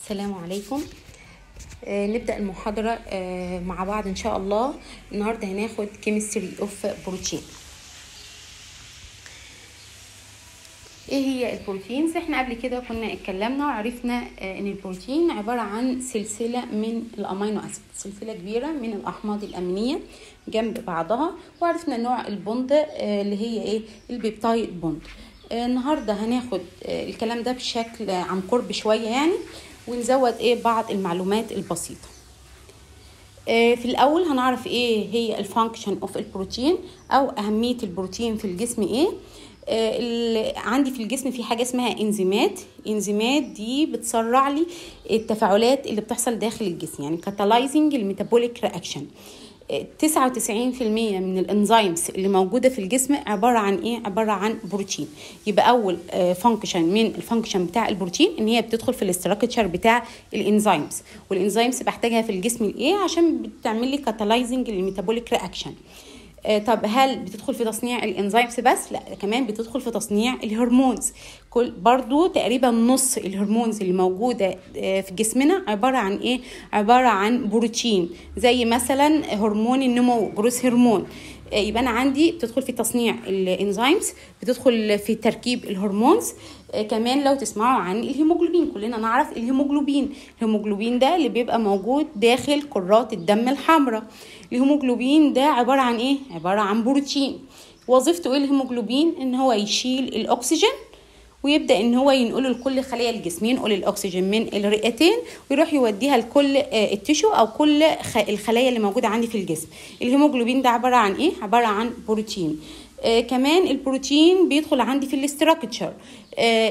السلام عليكم آه نبدأ المحاضرة آه مع بعض إن شاء الله النهاردة هناخد كيمستري اوف بروتين ايه هي البروتينز احنا قبل كده كنا اتكلمنا وعرفنا آه ان البروتين عبارة عن سلسلة من الامينو اسيد سلسلة كبيرة من الاحماض الامينية جنب بعضها وعرفنا نوع البوند آه اللي هي ايه البيبتايد بوند آه النهارده هناخد آه الكلام ده بشكل عن قرب شويه يعني ونزود ايه بعض المعلومات البسيطه آه في الاول هنعرف ايه هي الفانكشن اوف البروتين او اهميه البروتين في الجسم ايه آه عندي في الجسم في حاجه اسمها انزيمات انزيمات دي بتسرع لي التفاعلات اللي بتحصل داخل الجسم يعني كاتالايزنج الميتابوليك رياكشن 99% من الانزيمز اللي موجوده في الجسم عباره عن ايه عباره عن بروتين يبقى اول فانكشن من الفانكشن بتاع البروتين ان هي بتدخل في الاستراكشر بتاع الانزيمز والانزيمز بحتاجها في الجسم لايه عشان بتعمل لي كاتالايزنج للميتابوليك رياكشن طب هل بتدخل في تصنيع الانزيمز بس لا كمان بتدخل في تصنيع الهرمونز كل برضو تقريبا نص الهرمونز اللي موجوده في جسمنا عباره عن ايه عباره عن بروتين زي مثلا هرمون النمو جروث هرمون يبقى انا عندي بتدخل في تصنيع الانزيمز بتدخل في تركيب الهرمونز كمان لو تسمعوا عن الهيموجلوبين كلنا نعرف الهيموجلوبين الهيموجلوبين ده اللي بيبقى موجود داخل كرات الدم الحمراء الهيموجلوبين ده عباره عن ايه عباره عن بروتين وظيفته ايه الهيموجلوبين ان هو يشيل الاكسجين ويبدا ان هو ينقله لكل خلايا الجسم ينقل الاكسجين من الرئتين ويروح يوديها لكل التشو او كل الخلايا اللي موجوده عندي في الجسم الهيموجلوبين ده عباره عن ايه عباره عن بروتين آه كمان البروتين بيدخل عندي في الاستراكتشر آه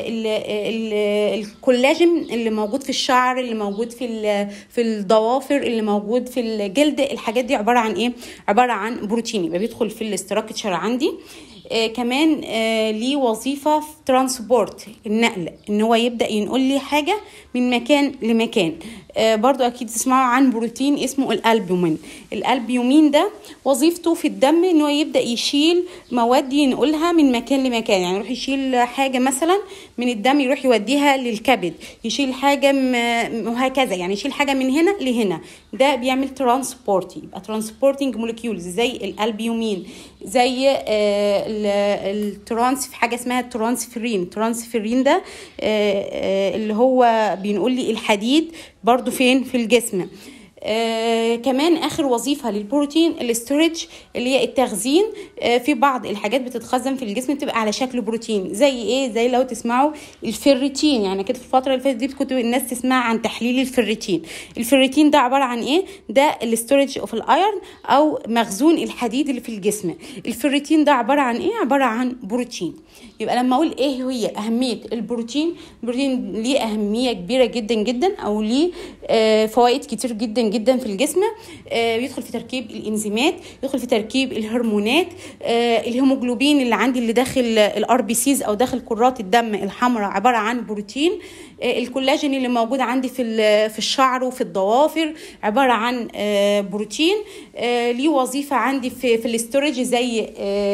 الكولاجين اللي موجود في الشعر اللي موجود في في الضوافر اللي موجود في الجلد الحاجات دي عباره عن ايه عباره عن بروتين يبقى بيدخل في الاستراكتشر عندي آه كمان آه ليه وظيفة في ترانسبورت النقل ان هو يبدأ ينقل لي حاجة من مكان لمكان آه برضو اكيد تسمعوا عن بروتين اسمه الالبومين الالبيومين ده وظيفته في الدم ان هو يبدأ يشيل مواد ينقلها من مكان لمكان يعني يروح يشيل حاجة مثلا من الدم يروح يوديها للكبد يشيل حاجة وهكذا يعني يشيل حاجة من هنا لهنا ده بيعمل ترانسبورت يبقى ترانسبورتنج مولكيولز زي الالبيومين زي الترانس في حاجه اسمها الترانسفيرين الترانسفيرين ده اللي هو بينقول لي الحديد برضو فين في الجسم آه كمان اخر وظيفه للبروتين الاستورج اللي هي التخزين آه في بعض الحاجات بتتخزن في الجسم بتبقى على شكل بروتين زي ايه زي لو تسمعوا الفيريتين يعني كده في الفتره اللي فاتت دي كنت الناس تسمع عن تحليل الفيريتين الفيريتين ده عباره عن ايه ده الاستورج اوف الايرن او مخزون الحديد اللي في الجسم الفيريتين ده عباره عن ايه عباره عن بروتين يبقى لما اقول ايه هي اهميه البروتين البروتين ليه اهميه كبيره جدا جدا او ليه آه فوائد كتير جدا جدا في الجسم آه بيدخل في تركيب الانزيمات يدخل في تركيب الهرمونات آه الهيموجلوبين اللي عندي اللي داخل الار بي سيز او داخل كرات الدم الحمراء عباره عن بروتين آه الكولاجين اللي موجود عندي في في الشعر وفي الضوافر عباره عن آه بروتين آه ليه وظيفه عندي في في الاستورج زي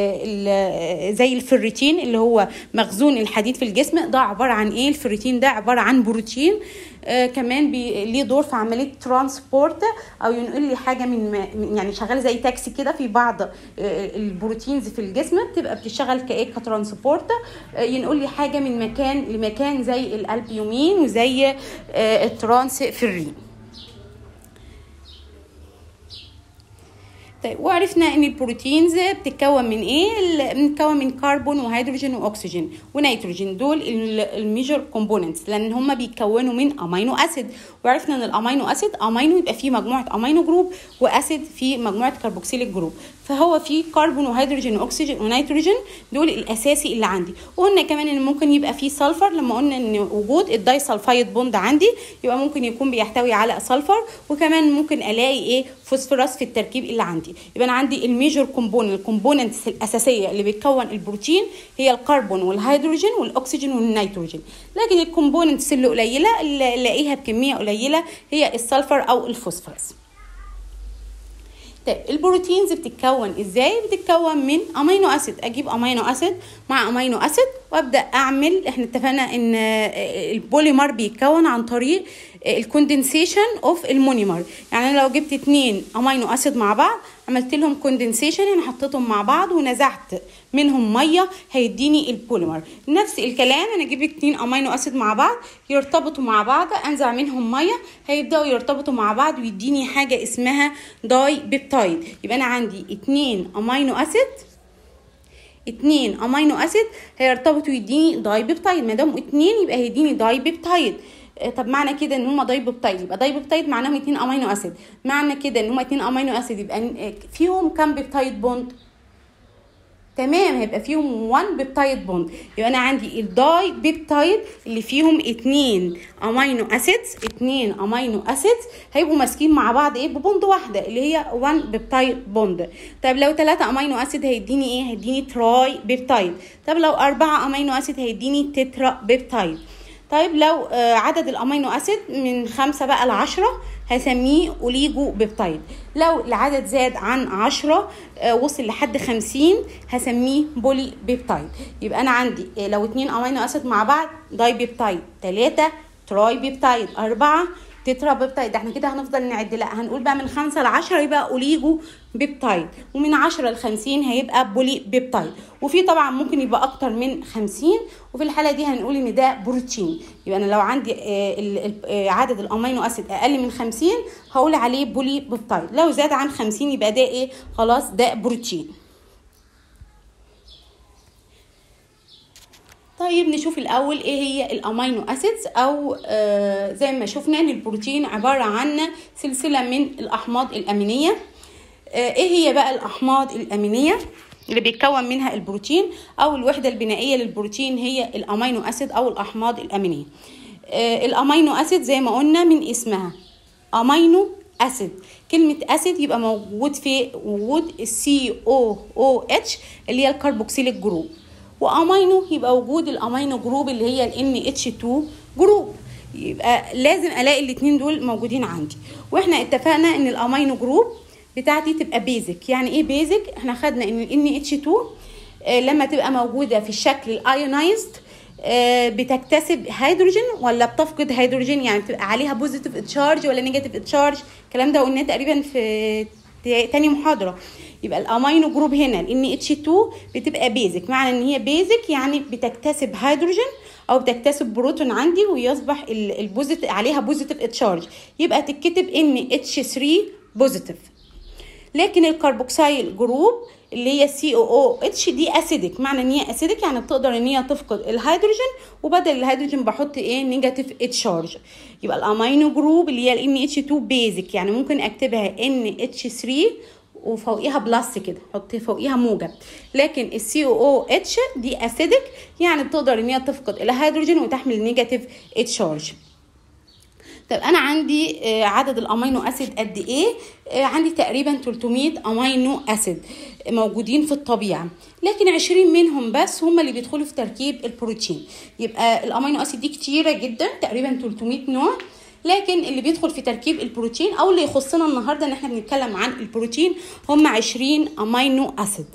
آه زي الفريتين اللي هو مخزون الحديد في الجسم ده عباره عن ايه الفريتين ده عباره عن بروتين آه كمان بي ليه دور في عمليه ترانسبورت او ينقل لي حاجه من يعني شغال زي تاكسي كده في بعض آه البروتينز في الجسم بتبقى بتشتغل كايه كترانسبورت آه ينقل لي حاجه من مكان لمكان زي الالبيومين وزي آه الترانسفيرين طيب وعرفنا ان البروتينز بتتكون من ايه بتتكون من كربون وهيدروجين واكسجين ونيتروجين دول الميجر كومبوننتس لان هم بيتكونوا من امينو اسيد وعرفنا ان الامينو اسيد امينو يبقى فيه مجموعه امينو جروب واسيد في مجموعه كربوكسيليك جروب فهو فيه كربون وهيدروجين واكسجين ونيتروجين دول الاساسي اللي عندي وقلنا كمان ان ممكن يبقى فيه سلفر لما قلنا ان وجود الداي سلفايد بوند عندي يبقى ممكن يكون بيحتوي على سلفر وكمان ممكن الاقي ايه فوسفورس في التركيب اللي عندي يبقى انا عندي الميجور كومبوننت الكومبوننتس الاساسيه اللي بتكون البروتين هي الكربون والهيدروجين والاكسجين والنيتروجين لكن الكومبوننتس اللي قليله اللي الاقيها بكميه قليله هي السلفر او الفوسفورس طيب البروتينز بتتكون ازاي بتتكون من امينو اسيد اجيب امينو اسيد مع امينو اسيد وابدا اعمل احنا اتفقنا ان البوليمر بيتكون عن طريق الكوندنسيشن اوف المونيمر يعني انا لو جبت اتنين امينو اسيد مع بعض عملت لهم كوندنسيشن انا حطيتهم مع بعض ونزعت منهم ميه هيديني البوليمر نفس الكلام انا اجيب اتنين امينو اسيد مع بعض يرتبطوا مع بعض انزع منهم ميه هيبداوا يرتبطوا مع بعض ويديني حاجه اسمها داي بيبتايد يبقى انا عندي اتنين امينو اسيد اتنين امينو اسيد هيرتبطوا يديني داي بيبتايد ما دام اتنين يبقى هيديني داي بيبتايد طب معنى كده ان هما داي بيبتايد يبقى داي بيبتايد معناهم اتنين امينو اسيد معنى كده ان هما اتنين امينو اسيد يبقى فيهم كام بيبتايد بوند تمام هيبقى فيهم 1 بيبتايد بوند يبقى انا عندي الداي بيبتايد اللي فيهم اتنين امينو اسيدز اتنين امينو اسيدز هيبقوا ماسكين مع بعض ايه ببوند واحده اللي هي 1 بيبتايد بوند طب لو 3 امينو اسيد هيديني ايه هيديني تراي بيبتايد طب لو 4 امينو اسيد هيديني تترا بيبتايد طيب لو عدد الامينو اسيد من خمسة بقى لعشرة هسميه اوليجو بيبتايد لو العدد زاد عن عشرة وصل لحد خمسين هسميه بولي بيبتايد يبقى انا عندي لو اتنين امينو اسيد مع بعض داي بيبتايد تلاتة تراي بيبتايد اربعة تترا بيبتايد احنا كده هنفضل نعد لا هنقول بقى من خمسة لعشرة يبقى اوليجو بيبتايد ومن عشرة لخمسين هيبقى بولي بيبتايد وفي طبعا ممكن يبقى اكتر من خمسين وفي الحالة دي هنقول ان ده بروتين يبقى انا لو عندي عدد الامينو اسيد اقل من خمسين هقول عليه بولي بيبتايد لو زاد عن خمسين يبقى ده ايه خلاص ده بروتين طيب نشوف الاول ايه هي الامينو اسيدز او آه زي ما شفنا ان البروتين عباره عن سلسله من الاحماض الامينيه آه ايه هي بقى الاحماض الامينيه اللي بيتكون منها البروتين او الوحده البنائيه للبروتين هي الامينو اسيد او الاحماض الامينيه آه الامينو اسيد زي ما قلنا من اسمها امينو اسيد كلمه اسيد يبقى موجود في وجود السي او او اتش اللي هي الكربوكسيليك جروب وامينو يبقى وجود الامينو جروب اللي هي ال NH2 جروب يبقى لازم الاقي الاثنين دول موجودين عندي واحنا اتفقنا ان الامينو جروب بتاعتي تبقى بيزك يعني ايه بيزك احنا خدنا ان ال NH2 آه لما تبقى موجوده في الشكل الايونايزد آه بتكتسب هيدروجين ولا بتفقد هيدروجين يعني بتبقى عليها بوزيتيف تشارج ولا نيجاتيف تشارج الكلام ده قلناه تقريبا في تاني محاضره يبقى الامينو جروب هنا ال NH2 بتبقى بيزك معنى ان هي بيزك يعني بتكتسب هيدروجين او بتكتسب بروتون عندي ويصبح البوزيتيف عليها بوزيتيف تشارج يبقى تتكتب NH3 بوزيتيف لكن الكربوكسيل جروب اللي هي سي او او اتش دي اسيدك معنى ان هي اسيدك يعني بتقدر ان هي تفقد الهيدروجين وبدل الهيدروجين بحط ايه نيجاتيف تشارج يبقى الامينو جروب اللي هي ال NH2 بيزك يعني ممكن اكتبها NH3 وفوقيها بلس كده حط فوقيها موجب لكن السي او او اتش دي اسيدك يعني بتقدر ان هي تفقد الهيدروجين وتحمل نيجاتيف تشارج طب انا عندي عدد الامينو اسيد قد ايه عندي تقريبا 300 امينو اسيد موجودين في الطبيعه لكن 20 منهم بس هم اللي بيدخلوا في تركيب البروتين يبقى الامينو اسيد دي كتيره جدا تقريبا 300 نوع لكن اللي بيدخل في تركيب البروتين او اللي يخصنا النهارده ان احنا بنتكلم عن البروتين هم 20 امينو اسيد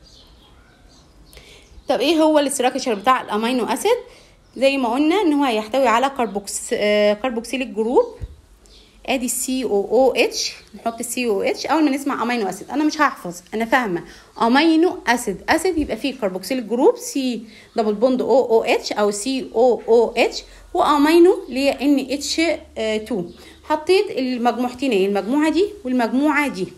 طب ايه هو الاستراكشر بتاع الامينو اسيد زي ما قلنا ان هو هيحتوي على كربوكس كربوكسيليك جروب ادي السي او او اتش نحط السي او اتش اول ما نسمع امينو اسيد انا مش هحفظ انا فاهمه امينو اسيد اسيد يبقى فيه كربوكسيليك جروب سي دبل بوند او او اتش او سي او او اتش وامينو اللي هي ان اتش 2 حطيت المجموعتين ايه المجموعه دي والمجموعه دي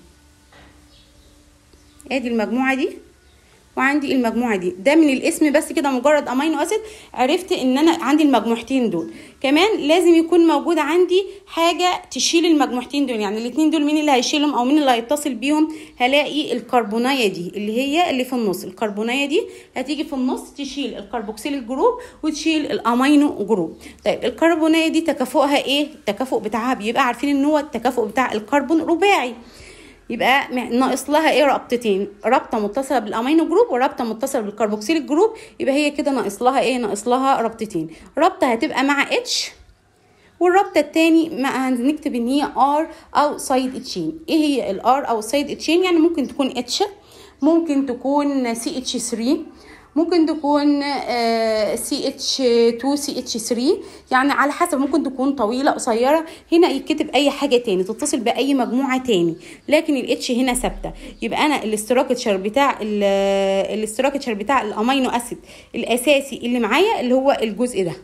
ادي المجموعه دي وعندي المجموعه دي ده من الاسم بس كده مجرد امينو اسيد عرفت ان انا عندي المجموعتين دول كمان لازم يكون موجود عندي حاجه تشيل المجموعتين دول يعني الاثنين دول مين اللي هيشيلهم او مين اللي هيتصل بيهم هلاقي الكربونايه دي اللي هي اللي في النص الكربونايه دي هتيجي في النص تشيل الكربوكسيل الجروب وتشيل الامينو جروب طيب الكربونايه دي تكافؤها ايه التكافؤ بتاعها بيبقى عارفين ان هو التكافؤ بتاع الكربون رباعي يبقى ناقص لها ايه رابطتين رابطه متصله بالامينو جروب ورابطه متصله بالكربوكسيل جروب يبقى هي كده ناقص لها ايه ناقص لها رابطتين رابطه هتبقى مع اتش والرابطه التاني مع هنكتب ان هي ار او سايد تشين ايه هي الار او سايد تشين يعني ممكن تكون اتش ممكن تكون سي اتش 3 ممكن تكون سي اتش 2 سي اتش 3 يعني على حسب ممكن تكون طويله قصيره هنا يتكتب اي حاجه تاني تتصل باي مجموعه تاني لكن الاتش هنا ثابته يبقى انا الاستراكشر بتاع الاستراكشر بتاع الامينو اسيد الاساسي اللي معايا اللي هو الجزء ده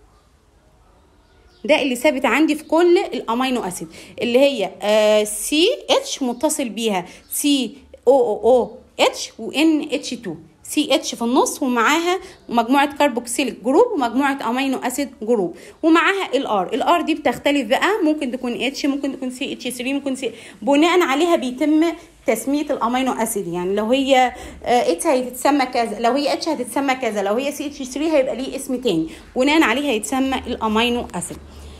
ده اللي ثابت عندي في كل الامينو اسيد اللي هي سي اتش متصل بيها سي او او او اتش وان اتش 2 سي اتش في النص ومعاها مجموعه كربوكسيليك جروب ومجموعه امينو اسيد جروب ومعاها الار الار دي بتختلف بقى ممكن تكون اتش ممكن تكون سي اتش 3 ممكن سي بناء عليها بيتم تسميه الامينو اسيد يعني لو هي اتش هتتسمى كذا لو هي اتش هتتسمى كذا لو هي سي اتش 3 هيبقى ليه اسم تاني بناء عليه هيتسمى الامينو اسيد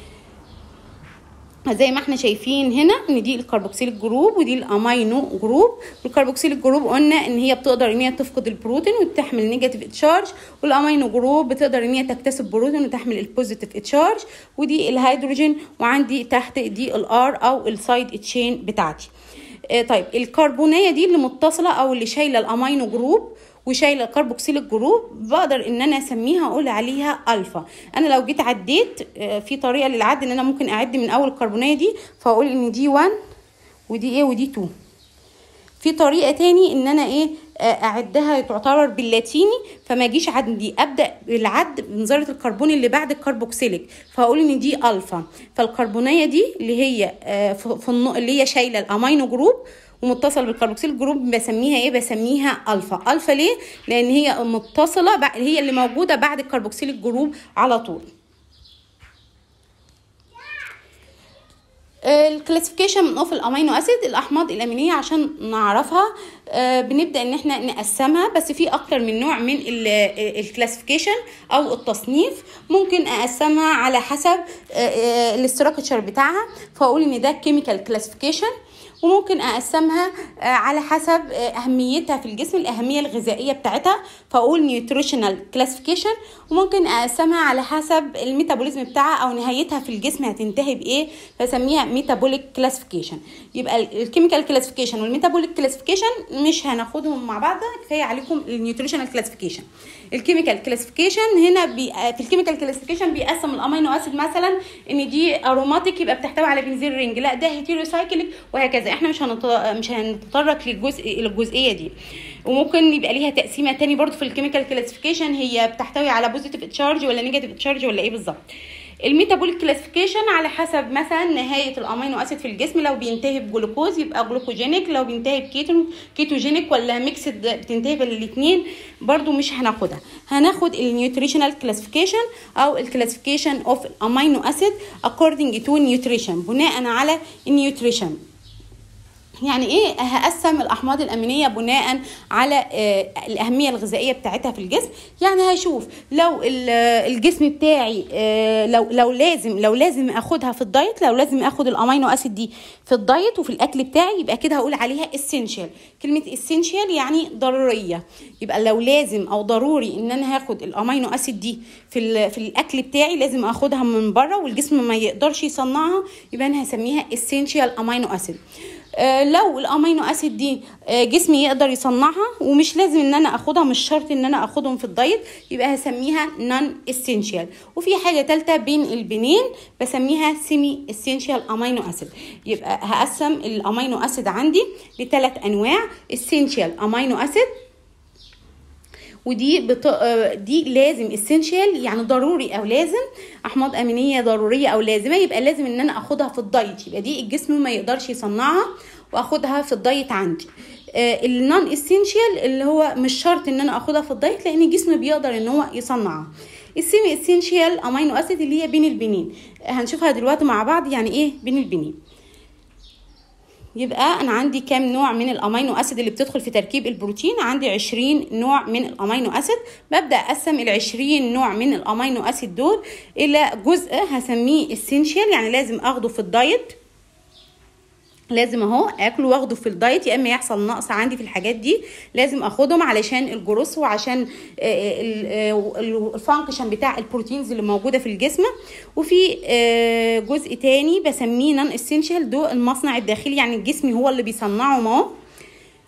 زي ما احنا شايفين هنا ان دي الكربوكسيل جروب ودي الامينو جروب والكربوكسيل جروب قلنا ان هي بتقدر ان هي تفقد البروتين وتحمل نيجاتيف تشارج والامينو جروب بتقدر ان هي تكتسب بروتين وتحمل البوزيتيف تشارج ودي الهيدروجين وعندي تحت دي الار او السايد تشين بتاعتي اه طيب الكربونيه دي اللي متصله او اللي شايله الامينو جروب وشايله الكربوكسيل الجروب بقدر ان انا اسميها اقول عليها الفا انا لو جيت عديت في طريقه للعد ان انا ممكن اعد من اول الكربونيه دي فاقول ان دي 1 ودي ايه ودي 2 في طريقه تاني ان انا ايه اعدها تعتبر باللاتيني فما اجيش عندي ابدا العد بذره الكربون اللي بعد الكربوكسيليك فاقول ان دي الفا فالكربونيه دي اللي هي في اللي هي شايله الامينو جروب ومتصل بالكربوكسيل جروب بسميها ايه بسميها الفا الفا ليه لان هي متصله هي اللي موجوده بعد الكربوكسيل الجروب على طول الكلاسيفيكيشن اوف الامينو اسيد الاحماض الامينيه عشان نعرفها آه بنبدا ان احنا نقسمها بس في اكتر من نوع من الكلاسيفيكيشن او التصنيف ممكن اقسمها على حسب آه الاستراكشر بتاعها فاقول ان ده كيميكال كلاسيفيكيشن وممكن اقسمها على حسب اهميتها في الجسم الاهميه الغذائيه بتاعتها فاقول نيوتريشنال كلاسيفيكيشن وممكن اقسمها على حسب الميتابوليزم بتاعها او نهايتها في الجسم هتنتهي بايه فاسميها ميتابوليك كلاسيفيكيشن يبقى الكيميكال كلاسيفيكيشن والميتابوليك كلاسيفيكيشن مش هناخدهم مع بعض كفايه عليكم النيوتريشنال كلاسيفيكيشن الكيميكال كلاسيفيكيشن هنا بي في الكيميكال كلاسيفيكيشن بيقسم الامينو اسيد مثلا ان دي اروماتيك يبقى بتحتوي على بنزين رينج لا ده هيتيروسايكليك وهكذا احنا مش هنط... مش هنتطرق للجزء للجزئيه دي وممكن يبقى ليها تقسيمه تاني برضو في الكيميكال كلاسيفيكيشن هي بتحتوي على بوزيتيف تشارج ولا نيجاتيف تشارج ولا ايه بالظبط الميتابوليك كلاسيفيكيشن على حسب مثلا نهايه الامينو اسيد في الجسم لو بينتهي بجلوكوز يبقى جلوكوجينيك لو بينتهي بكيتون كيتوجينيك ولا ميكسد بتنتهي بالاثنين برضو مش هناخدها هناخد النيوتريشنال كلاسيفيكيشن او الكلاسيفيكيشن اوف امينو اسيد according to nutrition بناء على النيوتريشن يعني ايه هقسم الاحماض الامينيه بناء على الاهميه الغذائيه بتاعتها في الجسم يعني هشوف لو الجسم بتاعي لو لو لازم لو لازم اخدها في الدايت لو لازم اخد الامينو اسيد دي في الدايت وفي الاكل بتاعي يبقى كده هقول عليها اسينشال كلمه اسينشال يعني ضروريه يبقى لو لازم او ضروري ان انا هاخد الامينو اسيد دي في في الاكل بتاعي لازم اخدها من بره والجسم ما يقدرش يصنعها يبقى انا هسميها اسينشال امينو اسيد آه لو الامينو اسيد دي آه جسمي يقدر يصنعها ومش لازم ان انا اخدها مش شرط ان انا اخدهم في الدايت يبقى هسميها نون اسينشال وفي حاجه ثالثه بين البنين بسميها سيمي اسينشال امينو اسيد يبقى هقسم الامينو اسيد عندي لثلاث انواع اسينشال امينو اسيد ودي بط... دي لازم اسينشال يعني ضروري او لازم احماض امينيه ضروريه او لازمه يبقى لازم ان انا اخدها في الدايت يبقى دي الجسم ما يقدرش يصنعها واخدها في الدايت عندي آه النون اسينشال اللي هو مش شرط ان انا اخدها في الدايت لان الجسم بيقدر ان هو يصنعها السيمي اسينشال امينو اسيد اللي هي بين البنين هنشوفها دلوقتي مع بعض يعني ايه بين البنين يبقى انا عندي كام نوع من الامينو اسيد اللي بتدخل في تركيب البروتين عندي 20 نوع من الامينو اسيد ببدا اقسم ال 20 نوع من الامينو اسيد دول الى جزء هسميه اسينشال يعني لازم اخده في الدايت لازم اهو اكله واخده في الدايت يا اما يحصل نقص عندي في الحاجات دي لازم اخدهم علشان الجروث وعشان الفانكشن بتاع البروتينز اللي موجوده في الجسم وفي جزء تاني بسميه نون اسينشال ده المصنع الداخلي يعني الجسم هو اللي بيصنعه اهو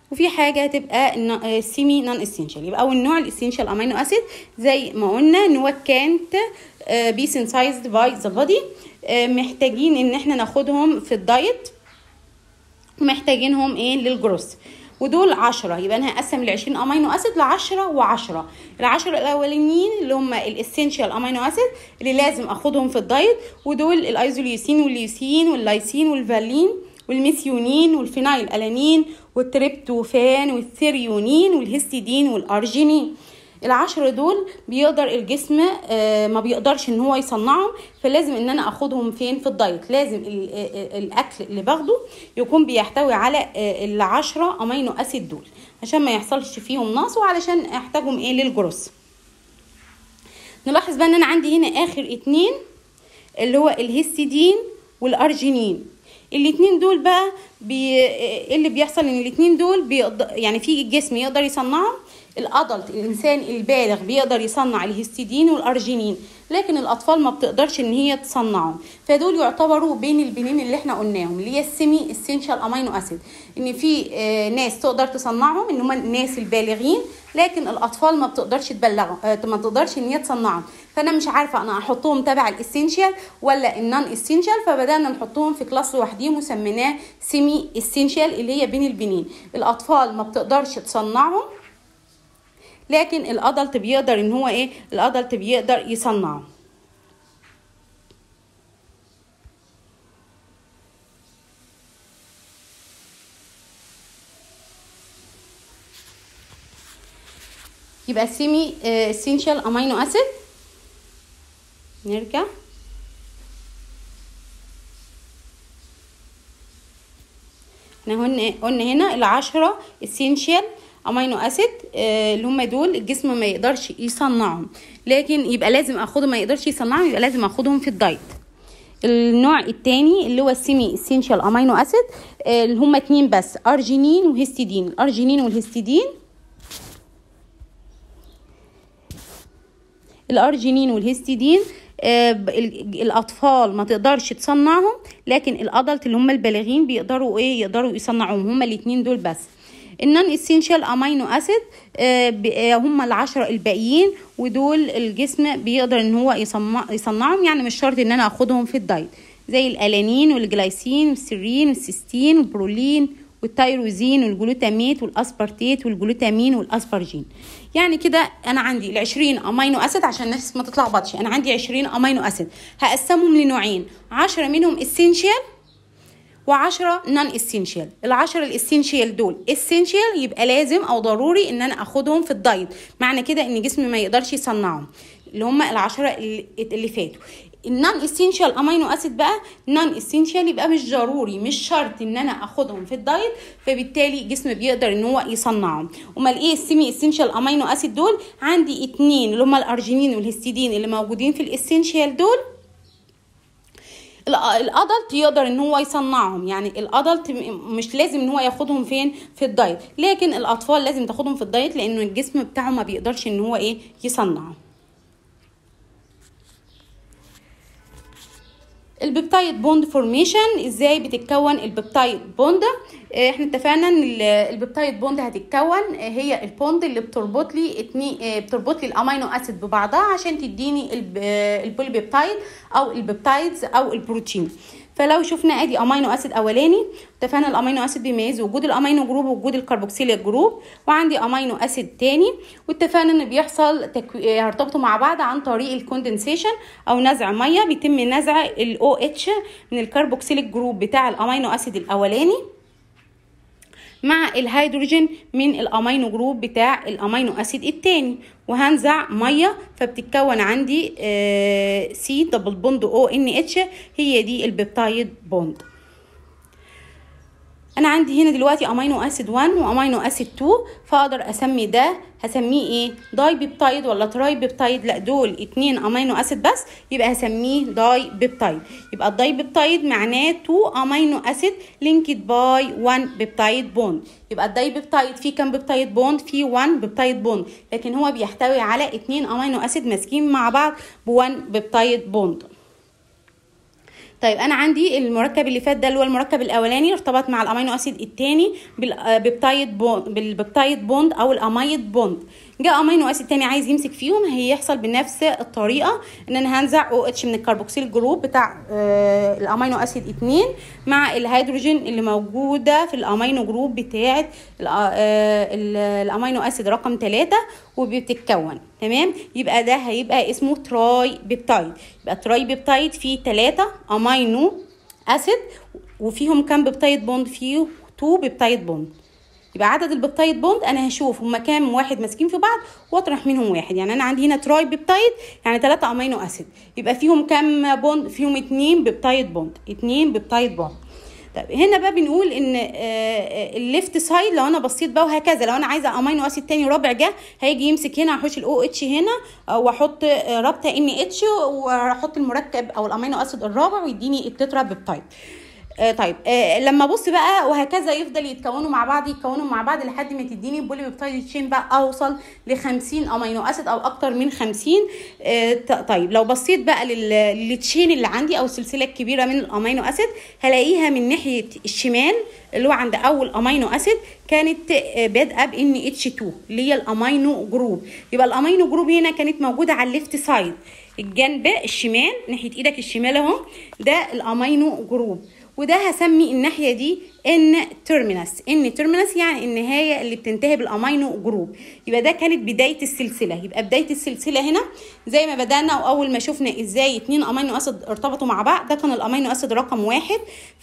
وفي حاجه هتبقى سيمي نون اسينشال يبقى اول نوع الاسينشال امينو اسيد زي ما قلنا ان هو كانت بي سينسايزد باي ذا بودي محتاجين ان احنا ناخدهم في الدايت ومحتاجينهم ايه للجروث ودول عشرة يبقى انا هقسم ال 20 امينو اسيد ل 10 و10 ال 10 الاولانيين اللي هم الاسينشال امينو اسيد اللي لازم اخدهم في الدايت ودول الايزوليوسين والليوسين واللايسين والفالين والميثيونين والفينايل الانين والتريبتوفان والثيريونين والهستidine والارجينين العشرة دول بيقدر الجسم ما بيقدرش ان هو يصنعهم فلازم ان انا اخدهم فين في الدايت لازم الاكل اللي باخده يكون بيحتوي على العشرة امينو اسيد دول عشان ما يحصلش فيهم نقص وعلشان احتاجهم ايه للجروث نلاحظ بقى ان انا عندي هنا اخر اتنين اللي هو الهستidine والارجينين الاتنين دول بقى بي... اللي بيحصل ان الاتنين دول بيقدر يعني في الجسم يقدر يصنعهم الادلت الانسان البالغ بيقدر يصنع الهستidine والارجينين لكن الاطفال ما بتقدرش ان هي تصنعهم فدول يعتبروا بين البنين اللي احنا قلناهم اللي هي السيمي اسينشال امينو اسيد ان في آه ناس تقدر تصنعهم ان هم الناس البالغين لكن الاطفال ما بتقدرش تبلغهم آه ما تقدرش ان هي تصنعهم فانا مش عارفه انا احطهم تبع الاسينشال ولا النون اسينشال فبدانا نحطهم في كلاس لوحديهم وسميناه سيمي اسينشال اللي هي بين البنين الاطفال ما بتقدرش تصنعهم لكن الادلت بيقدر ان هو ايه الادلت بيقدر يصنعه يبقى سيمي اسينشال امينو اسيد نرجع احنا قلنا هنا العشرة اسينشال امينو اسيد آه اللي هم دول الجسم ما يقدرش يصنعهم لكن يبقى لازم اخدهم ما يقدرش يصنعهم يبقى لازم اخدهم في الدايت النوع الثاني اللي هو السيمي اسينشال امينو اسيد آه اللي هم اتنين بس ارجينين وهستidine الارجينين والهستidine الارجينين والهستidine آه الاطفال ما تقدرش تصنعهم لكن الادلت اللي هم البالغين بيقدروا ايه يقدروا يصنعوهم هم الاثنين دول بس النون اسينشال امينو اسيد هم العشرة الباقيين ودول الجسم بيقدر ان هو يصنعهم يعني مش شرط ان انا اخدهم في الدايت زي الالانين والجلايسين والسيرين والسيستين والبرولين والتيروزين والجلوتاميت والاسبارتيت والجلوتامين والاسبرجين يعني كده انا عندي ال 20 امينو اسيد عشان الناس ما تتلخبطش انا عندي 20 امينو اسيد هقسمهم لنوعين 10 منهم اسينشال و10 نون اسينشال العشرة الاسينشال دول اسينشال يبقى لازم او ضروري ان انا اخدهم في الدايت معنى كده ان جسمي ما يقدرش يصنعهم اللي هم العشرة اللي فاتوا النون اسينشال امينو اسيد بقى نون اسينشال يبقى مش ضروري مش شرط ان انا اخدهم في الدايت فبالتالي جسمي بيقدر ان هو يصنعهم امال ايه السيمي اسينشال امينو اسيد دول عندي اتنين اللي هم الارجينين والهستidine اللي موجودين في الاسينشال دول الادلت يقدر ان هو يصنعهم يعني الادلت مش لازم ان هو ياخدهم فين في الدايت لكن الاطفال لازم تاخدهم في الدايت لانه الجسم بتاعه ما بيقدرش ان هو ايه يصنعهم البيبتايد بوند فورميشن ازاي بتتكون البيبتايد بوند احنا اتفقنا ان البيبتايد بوند هتتكون هي البوند اللي بتربط لي اتنين بتربط لي الامينو اسيد ببعضها عشان تديني البوليبيبتايد او البيبتايدز او البروتين فلو شفنا ادي امينو اسيد اولاني اتفقنا الامينو اسيد بيميز وجود الامينو جروب ووجود الكربوكسيليك جروب وعندي امينو اسيد تاني واتفقنا ان بيحصل تكو... هيرتبطوا مع بعض عن طريق الكوندنسيشن او نزع ميه بيتم نزع الاو اتش من الكربوكسيليك جروب بتاع الامينو اسيد الاولاني مع الهيدروجين من الامينو جروب بتاع الامينو اسيد التاني وهنزع ميه فبتتكون عندي سي دبل بوند او ان اتش هي دي البيبتايد بوند انا عندي هنا دلوقتي امينو اسيد 1 وامينو اسيد 2 فاقدر اسمي ده هسميه ايه داي بيبتايد ولا تراي بيبتايد لا دول اتنين امينو اسيد بس يبقى هسميه داي بيبتايد يبقى الداي بيبتايد معناه 2 امينو اسيد لينكد باي 1 بيبتايد بوند يبقى الداي بيبتايد فيه كام بيبتايد بوند فيه 1 بيبتايد بوند لكن هو بيحتوي على اتنين امينو اسيد ماسكين مع بعض ب 1 بيبتايد بوند طيب انا عندي المركب اللي فات ده اللي هو المركب الاولاني ارتبط مع الامينو اسيد الثاني بالبيبتايد بوند بالبيبتايد بوند او الاميد بوند جاء امينو اسيد تاني عايز يمسك فيهم هيحصل بنفس الطريقه ان انا هنزع او اتش من الكربوكسيل جروب بتاع آه الامينو اسيد 2 مع الهيدروجين اللي موجوده في الامينو جروب بتاعه آه الامينو اسيد رقم 3 وبتتكون تمام يبقى ده هيبقى اسمه تراي بيبتايد يبقى تراي بيبتايد فيه 3 امينو اسيد وفيهم كام بيبتايد بوند فيه 2 بيبتايد بوند يبقى عدد البيبتايد بوند انا هشوف هما كام واحد ماسكين في بعض واطرح منهم واحد يعني انا عندي هنا تراي بيبتايد يعني 3 امينو اسيد يبقى فيهم كام بوند فيهم 2 بيبتايد بوند 2 بيبتايد بوند طيب هنا بقى بنقول ان الليفت سايد لو انا بصيت بقى وهكذا لو انا عايزه امينو اسيد تاني رابع جه هيجي يمسك هنا هحوش الاو اتش هنا واحط رابطه ان اتش واحط المركب او الامينو اسيد الرابع ويديني التترا بيبتايد آه طيب آه لما ابص بقى وهكذا يفضل يتكونوا مع بعض يتكونوا مع بعض لحد ما تديني بولي بيبتايد تشين بقى اوصل ل 50 امينو اسيد او اكتر من 50 آه طيب لو بصيت بقى للتشين اللي عندي او السلسله الكبيره من الامينو اسيد هلاقيها من ناحيه الشمال اللي هو عند اول امينو اسيد كانت بادئه بان اتش 2 اللي هي الامينو جروب يبقى الامينو جروب هنا كانت موجوده على الليفت سايد الجنب الشمال ناحيه ايدك الشمال اهو ده الامينو جروب وده هسمي الناحيه دي ان تيرمينس ان تيرمينس يعني النهايه اللي بتنتهي بالامينو جروب يبقى ده كانت بدايه السلسله يبقى بدايه السلسله هنا زي ما بدانا واول ما شفنا ازاي اتنين امينو اسيد ارتبطوا مع بعض ده كان الامينو اسيد رقم واحد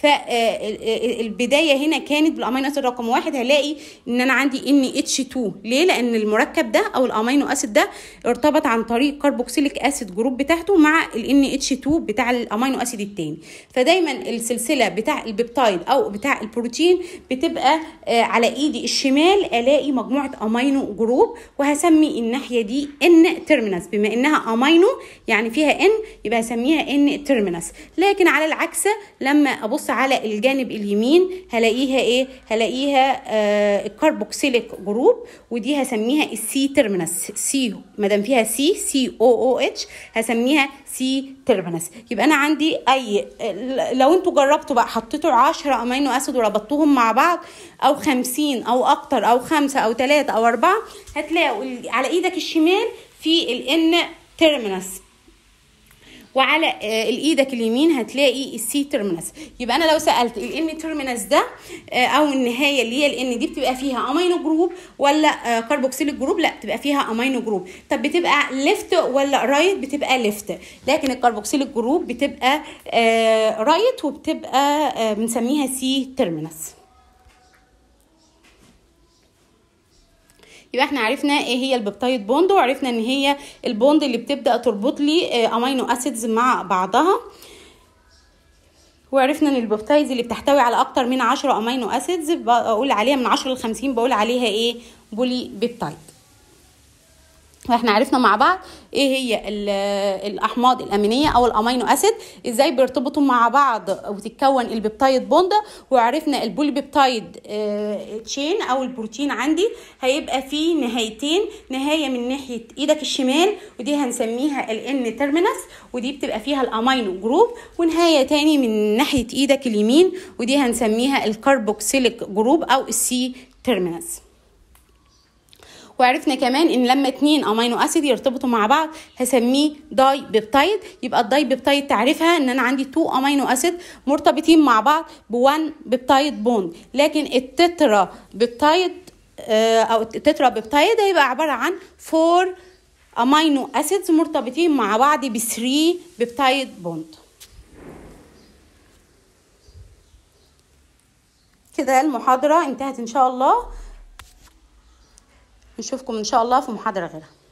فالبدايه هنا كانت بالامينو اسيد رقم واحد هلاقي ان انا عندي ان اتش 2 ليه لان المركب ده او الامينو اسيد ده ارتبط عن طريق كربوكسيليك اسيد جروب بتاعته مع الان اتش 2 بتاع الامينو اسيد التاني فدايما السلسله بتاع البيبتايد او بتاع البروتين بتبقى آه على ايدي الشمال الاقي مجموعه امينو جروب وهسمي الناحيه دي ان تيرمينس بما انها امينو يعني فيها ان يبقى هسميها ان تيرمينس لكن على العكس لما ابص على الجانب اليمين هلاقيها ايه هلاقيها آه الكربوكسيليك جروب ودي هسميها السي تيرمينس سي ما دام فيها سي سي او او اتش هسميها سي تيرمينس يبقى انا عندي اي لو انتوا جربتوا بقى حطيتوا 10 امينو اسيد وربطتوهم مع بعض او 50 او اكتر او 5 او 3 او 4 هتلاقوا على ايدك الشمال في الان تيرمينس وعلى الايدك اليمين هتلاقي السي تيرمينس يبقى انا لو سالت الان تيرمينس ده او النهايه اللي هي الان دي بتبقى فيها امينو جروب ولا كربوكسيليك جروب لا بتبقى فيها امينو جروب طب بتبقى ليفت ولا رايت بتبقى ليفت لكن الكربوكسيليك جروب بتبقى رايت وبتبقى بنسميها سي تيرمينس يبقى احنا عرفنا ايه هي البيبتايد بوند وعرفنا ان هي البوند اللي بتبدا تربط لي امينو اسيدز مع بعضها وعرفنا ان البيبتايدز اللي بتحتوي على اكتر من 10 امينو اسيدز بقول عليها من 10 ل 50 بقول عليها ايه بولي بيبتايد واحنا عرفنا مع بعض ايه هي الاحماض الامينيه او الامينو اسيد ازاي بيرتبطوا مع بعض وتتكون البيبتايد بوند وعرفنا البولي بيبتايد اه تشين او البروتين عندي هيبقى فيه نهايتين نهايه من ناحيه ايدك الشمال ودي هنسميها الان تيرمينس ودي بتبقى فيها الامينو جروب ونهايه تاني من ناحيه ايدك اليمين ودي هنسميها الكربوكسيليك جروب او السي تيرمينس وعرفنا كمان ان لما اتنين امينو اسيد يرتبطوا مع بعض هسميه داي بيبتايد يبقى الداي بيبتايد تعرفها ان انا عندي 2 امينو اسيد مرتبطين مع بعض ب1 بيبتايد بوند لكن التترا بيبتايد او التترا بيبتايد هيبقى عباره عن 4 امينو اسيدز مرتبطين مع بعض ب 3 بيبتايد بوند كده المحاضره انتهت ان شاء الله نشوفكم ان شاء الله في محاضره غيرها